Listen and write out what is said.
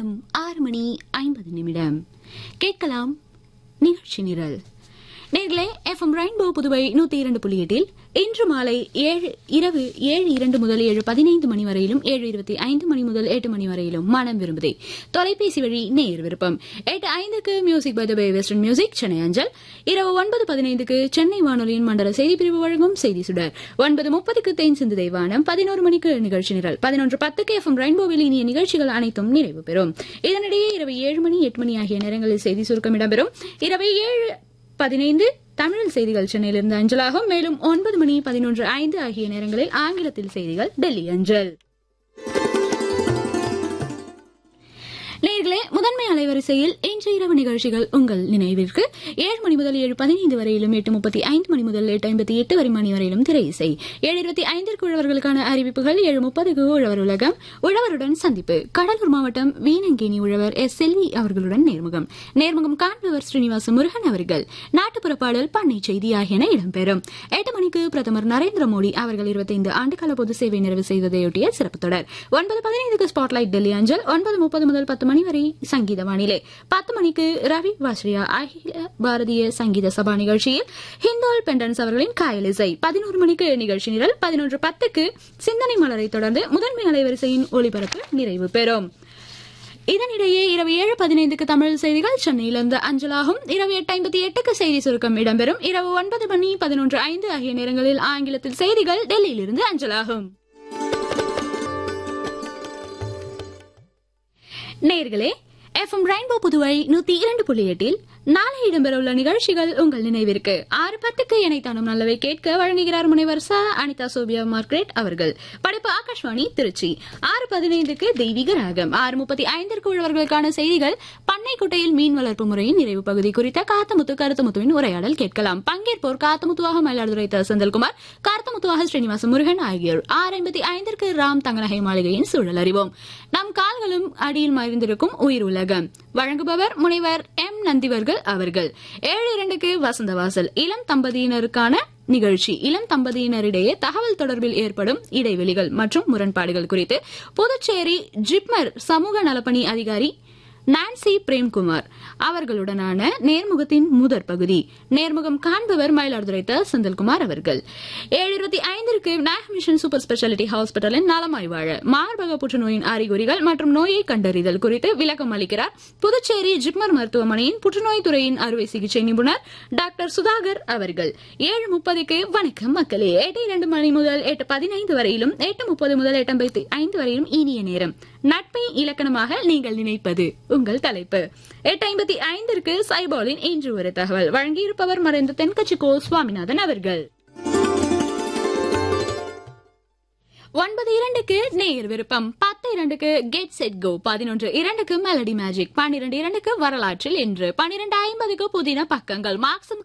நேரம் ஆறு மணி ஐம்பது நிமிடம் கேட்கலாம் நிகழ்ச்சி நிரல் நேர்களே எஃப்எம் ரெயின்போ புதுவை நூத்தி இரண்டு புள்ளி எட்டில் இன்று மாலை ஏழு இரவு ஏழு இரண்டு முதல் ஏழு பதினைந்து மணி வரையிலும் ஏழு இருபத்தி ஐந்து மணி முதல் எட்டு மணி வரையிலும் மனம் விரும்புதே தொலைபேசி வழி நேர் விருப்பம் எட்டு ஐந்துக்கு music by the bay western music Chennai அஞ்சல் இரவு ஒன்பது பதினைந்துக்கு சென்னை வானொலியின் மண்டல செய்தி பிரிவு வழங்கும் செய்தி சுடர் ஒன்பது முப்பதுக்கு தேன் சிந்து தெய்வானம் பதினோரு மணிக்கு நிகழ்ச்சி நிரல் பதினொன்று பத்துக்கு எஃப்எம் ரெயின்போவில் இனிய நிகழ்ச்சிகள் அனைத்தும் நிறைவு பெறும் இதனிடையே இரவு ஏழு மணி எட்டு மணி ஆகிய நேரங்களில் செய்தி சுருக்கம் இடம்பெறும் இரவு ஏழு பதினைந்து தமிழில் செய்திகள் சென்னையிலிருந்து அஞ்சலாகும் மேலும் ஒன்பது மணி பதினொன்று ஐந்து ஆகிய நேரங்களில் ஆங்கிலத்தில் செய்திகள் டெல்லி அஞ்சல் நேர்களே முதன்மை அலைவரிசையில் இன்று இரவு நிகழ்ச்சிகள் உங்கள் நினைவிற்கு ஏழு மணி முதல் ஏழு பதினைந்து வரையிலும் எட்டு முப்பத்தி ஐந்து மணி முதல் எட்டு ஐம்பத்தி எட்டு வரை மணி வரையிலும் திரை இசை ஏழு இருபத்தி ஐந்திற்கு உழவர்களுக்கான அறிவிப்புகள் ஏழு முப்பதுக்கு உழவர் உலகம் உழவருடன் சந்திப்பு கடலூர் மாவட்டம் வீணங்கேணி உழவர் எஸ் செல்வி அவர்களுடன் நேர்முகம் நேர்முகம் காண்பவர் ஸ்ரீனிவாச முருகன் அவர்கள் நாட்டுப்புற பாடல் பண்ணை செய்தி ஆகியன இடம்பெறும் எட்டு மணிக்கு பிரதமர் நரேந்திர மோடி அவர்கள் இருபத்தைந்து ஆண்டுகால பொது சேவை நிறைவு செய்வதையொட்டிய சிறப்பு தொடர் ஒன்பது பதினைந்துக்கு ஸ்பாட்லைட் டெல்லி அஞ்சல் ஒன்பது முப்பது முதல் பத்து மணி வரை சங்கீத வானிலை பத்து மணிக்கு ரவி வாஸ்ரியா அகில பாரதிய சங்கீத சபா நிகழ்ச்சியில் ஹிந்தோல் பெண்டன்ஸ் அவர்களின் காயல் இசை பதினோரு மணிக்கு நிகழ்ச்சி நிரல் பதினொன்று பத்துக்கு சிந்தனை மலரை தொடர்ந்து முதன்மை அலைவரிசையின் ஒளிபரப்பு நிறைவு பெறும் இதனிடையே இரவு ஏழு பதினைந்துக்கு தமிழ் செய்திகள் சென்னையிலிருந்து அஞ்சலாகும் இரவு எட்டு ஐம்பத்தி எட்டுக்கு செய்தி சுருக்கம் இடம்பெறும் இரவு ஒன்பது மணி பதினொன்று ஐந்து ஆகிய நேரங்களில் ஆங்கிலத்தில் செய்திகள் டெல்லியிலிருந்து அஞ்சலாகும் நேர்களே எஃப்எம் ரெயின்போ புதுவை நூத்தி இரண்டு புள்ளி எட்டில் நாளை இடம்பெறவுள்ள நிகழ்ச்சிகள் உங்கள் நினைவிற்கு ஆறு பத்துக்கு என்னை தானும் நல்லவை கேட்க வழங்குகிறார் முனைவர் ச அனிதா சோபியா மார்க்ரெட் அவர்கள் படைப்பு ஆகாஷ்வாணி திருச்சி ஆறு பதினைந்துக்கு தெய்வீக ராகம் ஆறு முப்பத்தி ஐந்திற்கு உள்ளவர்களுக்கான செய்திகள் பண்ணைக்குட்டையில் மீன் வளர்ப்பு முறையின் நிறைவு பகுதி குறித்த காத்தமுத்து கருத்தமுத்துவின் உரையாடல் கேட்கலாம் பங்கேற்போர் காத்தமுத்துவாக மயிலாடுதுறை த செந்தில்குமார் கார்த்தமுத்துவாக ஸ்ரீனிவாச முருகன் ஆகியோர் ஆறு ஐம்பத்தி ஐந்திற்கு ராம் தங்கநகை மாளிகையின் சூழல் அறிவோம் நம் கால்களும் அடியில் மறைந்திருக்கும் உயிர் உலகம் வழங்குபவர் முனைவர் எம் நந்திவர்கள் அவர்கள் ஏழு இரண்டுக்கு வசந்தவாசல் இளம் தம்பதியினருக்கான நிகழ்ச்சி இளம் தம்பதியினரிடையே தகவல் தொடர்பில் ஏற்படும் இடைவெளிகள் மற்றும் முரண்பாடுகள் குறித்து புதுச்சேரி ஜிப்மர் சமூக நலப்பணி அதிகாரி நான்சி பிரேம்குமார் அவர்களுடனான நேர்முகத்தின் முதற் பகுதி நேர்முகம் காண்பவர் மயிலாடுதுறை த செந்தில்குமார் அவர்கள் ஏழு இருபத்தி ஐந்திற்கு நாக் மிஷன் சூப்பர் ஸ்பெஷாலிட்டி ஹாஸ்பிட்டலின் நலமாய் வாழ மார்பக புற்றுநோயின் அறிகுறிகள் மற்றும் நோயை கண்டறிதல் குறித்து விளக்கம் அளிக்கிறார் புதுச்சேரி ஜிப்மர் மருத்துவமனையின் புற்றுநோய் துறையின் அறுவை சிகிச்சை நிபுணர் டாக்டர் சுதாகர் அவர்கள் ஏழு முப்பதுக்கு வணக்கம் மக்களே எட்டு இரண்டு மணி முதல் எட்டு பதினைந்து வரையிலும் எட்டு முப்பது முதல் எட்டு ஐம்பத்தி ஐந்து வரையிலும் இனிய நேரம் நட்பை இலக்கணமாக நீங்கள் நினைப்பது உங்கள் தலைப்பு எட்டு ஐம்பத்தி ஐந்திற்கு சைபாலின் இன்று ஒரு தகவல் வழங்கியிருப்பவர் மறைந்த தென்கட்சி கோ சுவாமிநாதன் அவர்கள் ஒன்பது இரண்டுக்கு நேயர் விருப்பம் பத்து இரண்டுக்கு கெட் செட் கோ பதினொன்று இரண்டுக்கு மெலடி மேஜிக் பன்னிரண்டு இரண்டுக்கு வரலாற்றில் இன்று பன்னிரண்டு ஐம்பதுக்கு புதின பக்கங்கள் மார்க்சம்